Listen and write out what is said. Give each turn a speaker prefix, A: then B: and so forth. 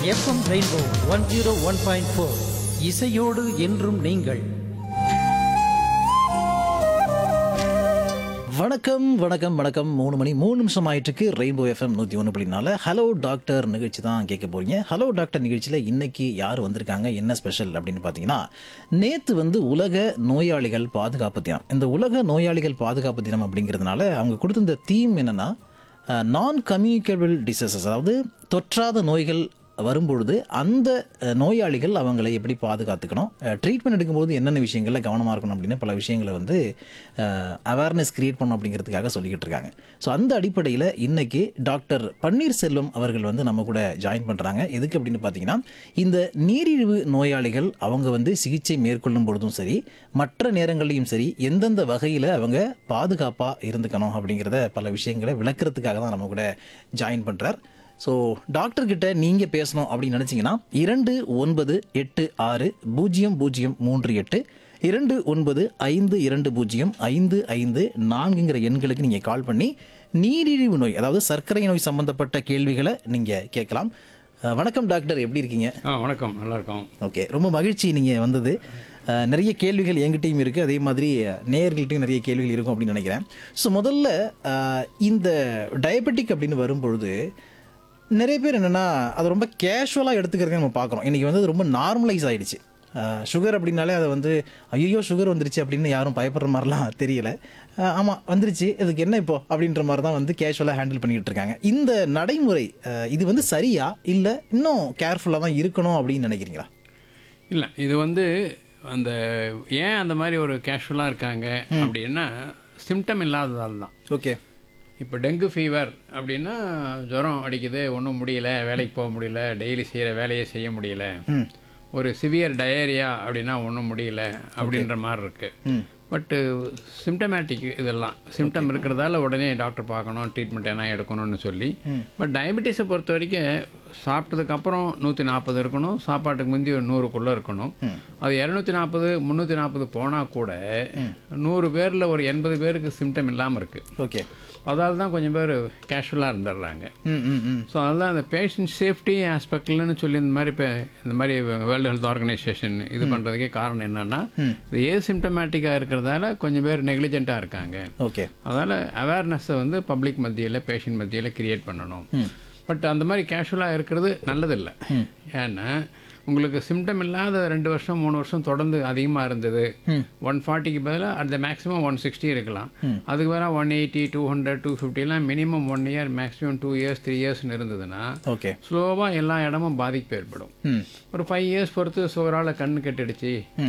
A: FM rainbow one zero one point four இசையோடு என்றும் நீங்கள்
B: வணக்கம் வணக்கம் வணக்கம் மூணு மணி மூணு நிமிஷம் ஆயிட்டுருக்கு ரெயின்போ எஃப்எம் நூற்றி ஒன்று புள்ளினால ஹலோ டாக்டர் நிகழ்ச்சி தான் கேட்க போறீங்க ஹலோ டாக்டர் நிகழ்ச்சியில் இன்னைக்கு யார் வந்திருக்காங்க என்ன ஸ்பெஷல் அப்படின்னு பார்த்தீங்கன்னா நேற்று வந்து உலக நோயாளிகள் பாதுகாப்பு தினம் இந்த உலக நோயாளிகள் பாதுகாப்பு தினம் அப்படிங்கிறதுனால அவங்க கொடுத்த தீம் என்னன்னா நான் கம்யூனிகபிள் டிசீசஸ் அதாவது தொற்றாத நோய்கள் வரும்பொழுது அந்த அஹ், நோயாளிகள் அவங்களை எப்படி பாதுகாத்துக்கணும் ட்ரீட்மெண்ட் எடுக்கும்போது என்னென்ன விஷயங்களில் கவனமாக இருக்கணும் அப்படின்னு பல விஷயங்களை வந்து அவேர்னஸ் கிரியேட் பண்ணணும் அப்படிங்கிறதுக்காக சொல்லிக்கிட்டு இருக்காங்க ஸோ அந்த அடிப்படையில் இன்னைக்கு டாக்டர் பன்னீர்செல்வம் அவர்கள் வந்து நம்ம கூட ஜாயின் பண்ணுறாங்க எதுக்கு அப்படின்னு பார்த்தீங்கன்னா இந்த நீரிழிவு நோயாளிகள் அவங்க வந்து சிகிச்சை மேற்கொள்ளும் பொழுதும் சரி மற்ற நேரங்களையும் சரி எந்தெந்த வகையில் அவங்க பாதுகாப்பாக இருந்துக்கணும் அப்படிங்கிறத பல விஷயங்களை விளக்குறதுக்காக தான் நம்ம கூட ஜாயின் பண்ணுறார் ஸோ டாக்டர் கிட்ட நீங்கள் பேசணும் அப்படின்னு நினச்சிங்கன்னா இரண்டு ஒன்பது எட்டு ஆறு பூஜ்ஜியம் பூஜ்ஜியம் மூன்று எட்டு இரண்டு ஒன்பது ஐந்து இரண்டு பூஜ்ஜியம் ஐந்து ஐந்து நான்குங்கிற எண்களுக்கு நீங்கள் கால் பண்ணி நீரிழிவு நோய் அதாவது சர்க்கரை நோய் சம்பந்தப்பட்ட கேள்விகளை நீங்கள் கேட்கலாம் அஹ், வணக்கம் டாக்டர் எப்படி இருக்கீங்க
C: ஆ வணக்கம் நல்லா இருக்கோம்
B: ஓகே ரொம்ப மகிழ்ச்சி நீங்கள் வந்தது அஹ், நிறைய கேள்விகள் என்கிட்டயும் இருக்குது அதே மாதிரி நேயர்கள்ட்டையும் நிறைய கேள்விகள் இருக்கும் அப்படின்னு நினைக்கிறேன் ஸோ முதல்ல அஹ், இந்த டயபெட்டிக் அப்படின்னு வரும்பொழுது நிறைய பேர் என்னென்னா அது ரொம்ப கேஷுவலாக எடுத்துக்கிறதே நம்ம பார்க்குறோம் இன்றைக்கி வந்து அது ரொம்ப நார்மலைஸ் ஆயிடுச்சு சுகர் அப்படின்னாலே அதை வந்து ஐயோ சுகர் வந்துருச்சு அப்படின்னு யாரும் பயப்படுற மாதிரிலாம் தெரியல ஆமாம் வந்துருச்சு இதுக்கு என்ன இப்போ அப்படின்ற மாதிரி தான் வந்து கேஷுவலாக ஹேண்டில் பண்ணிக்கிட்டு இருக்காங்க இந்த நடைமுறை அஹ், இது வந்து சரியா இல்லை இன்னும் கேர்ஃபுல்லாக தான் இருக்கணும் அப்படின்னு நினைக்கிறீங்களா
C: இல்லை இது வந்து அந்த ஏன் அந்த மாதிரி ஒரு கேஷுவலாக இருக்காங்க அப்படின்னா சிம்டம் இல்லாததால் தான்
B: ஓகே
C: இப்போ டெங்கு ஃபீவர் அப்படின்னா ஜுரம் அடிக்குது ஒன்றும் முடியல வேலைக்கு போக முடியல டெய்லி செய்கிற வேலையை செய்ய முடியல ஒரு சிவியர் டயரியா அப்படின்னா ஒன்றும் முடியல அப்படின்ற மாதிரி இருக்கு பட்டு சிம்டமேட்டிக் இதெல்லாம் சிம்டம் இருக்கிறதால உடனே டாக்டர் பார்க்கணும் ட்ரீட்மெண்ட் என்ன எடுக்கணும்னு சொல்லி பட் டயபெட்டிஸை பொறுத்த வரைக்கும் சாப்பிட்டதுக்கு அப்புறம் நூற்றி நாற்பது இருக்கணும் சாப்பாட்டுக்கு முந்தி ஒரு நூறுக்குள்ளே இருக்கணும் அது இரநூத்தி நாற்பது முந்நூற்றி நாற்பது போனால் கூட நூறு பேரில் ஒரு எண்பது பேருக்கு சிம்டம் இல்லாமல் இருக்குது
B: ஓகே
C: அதால தான் கொஞ்சம் பேர் கேஷுவலாக இருந்துடுறாங்க
B: ம் ம் ம்
C: ஸோ அதுதான் அந்த பேஷண்ட் சேஃப்டி ஆஸ்பெக்ட்லன்னு சொல்லி இந்த மாதிரி இப்போ இந்த மாதிரி வேர்ல்டு ஹெல்த் ஆர்கனைசேஷன் இது பண்ணுறதுக்கே காரணம் என்னன்னா இது ஏ சிம்டமேட்டிக்காக இருக்கிறதால கொஞ்சம் பேர் நெக்லிஜென்ட்டாக இருக்காங்க
B: ஓகே
C: அதனால் அவேர்னஸை வந்து பப்ளிக் மத்தியில் பேஷண்ட் மத்தியில் கிரியேட் பண்ணணும் பட் அந்த மாதிரி கேஷுவலாக இருக்கிறது நல்லதில்லை ஏன்னா உங்களுக்கு சிம்டம் இல்லாத ரெண்டு வருஷம் மூணு வருஷம் தொடர்ந்து அதிகமாக இருந்தது ஒன் ஃபார்ட்டிக்கு பதிலாக அந்த மேக்ஸிமம் ஒன் சிக்ஸ்டி இருக்கலாம் அதுக்கு பதிலாக one eighty two hundred two ஃபிஃப்டிலாம் minimum one year maximum two years three இயர்ஸ்னு இருந்ததுன்னா
B: ஓகே
C: ஸ்லோவாக எல்லா இடமும் பாதிப்பு ஏற்படும்
B: ம்
C: ஒரு ஃபைவ் இயர்ஸ் பொறுத்து சுகரால் கண்ணு கெட்டுடுச்சு